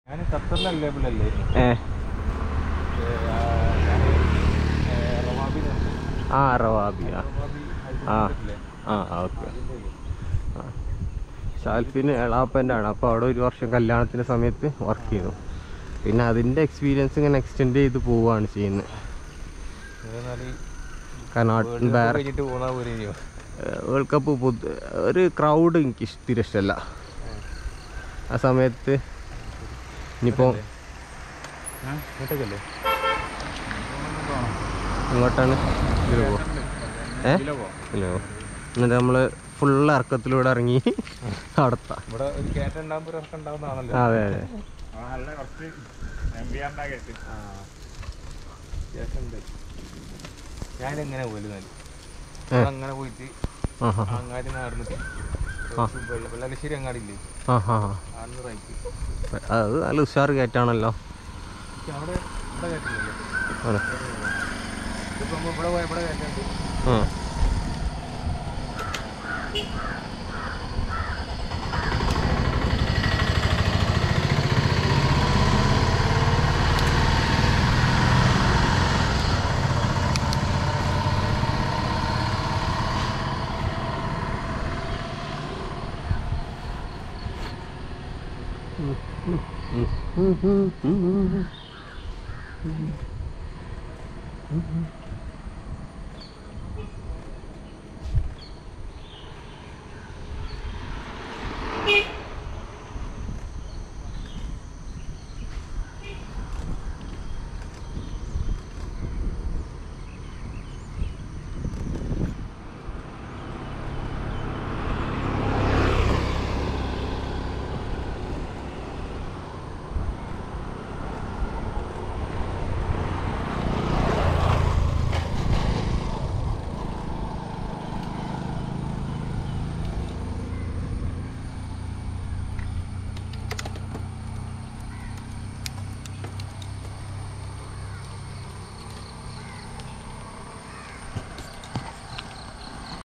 ഞാൻ ഖത്തറിൽ അവൈലബിൾ അല്ലായിരുന്നു ഏ റവാബി ആ റവാബി ആ റവാബി ആ ആ ഓക്കെ ഷാൽഫിന് എളാപ്പൻ്റെ ആണ് അപ്പോൾ അവിടെ ഒരു വർഷം കല്യാണത്തിൻ്റെ സമയത്ത് വർക്ക് ചെയ്തു പിന്നെ അതിൻ്റെ എക്സ്പീരിയൻസ് ഇങ്ങനെ എക്സ്റ്റെൻഡ് ചെയ്ത് പോവുകയാണ് ചെയ്യുന്നത് കാരണം വേറെ കഴിഞ്ഞിട്ട് പോന്നാ പോരെ ഇനിയോ വേൾഡ് കപ്പ് പൊതു ഒരു ക്രൗഡ് എനിക്ക് ഇഷ്- തീരെ ഇഷ്ടമല്ല ആ സമയത്ത് ഇനിയിപ്പോൾ ഇങ്ങോട്ടേക്കല്ലേ ഇങ്ങോട്ടാണ് ഇതിൽ പോകും ഏ ഇല്ല എന്നിട്ട് നമ്മൾ ഫുൾ ഇറക്കത്തിലൂടെ ഇറങ്ങി അടുത്ത ഇവിടെ ഒരു കയറ്റം ഉണ്ടാകുമ്പോൾ ഇറക്കം ഉണ്ടാവുന്നതാണല്ലോ അതെ അതെ നല്ല കുറച്ച് അത്യാവശ്യം ഉണ്ട് ഞാനെങ്ങനെ പോലും ഏ. അങ്ങനെ പോയിട്ട് ആ ഹാ അങ്ങാടി നടന്നിട്ട് വെള്ളാലശ്ശേരി അങ്ങാടിയില്ലേ ആ ഹാ അന്ന് റൈറ്റ് അത് നല്ല ഉഷാർ കയറ്റാണല്ലോ പക്ഷെ അവിടെ ഇവിടെ കയറ്റില്ലല്ലോ അതെ ഇപ്പൊ നമ്മ ഇവിടെ പോയ ഇവിടെ കയറ്റുണ്ട് ആ ഉം.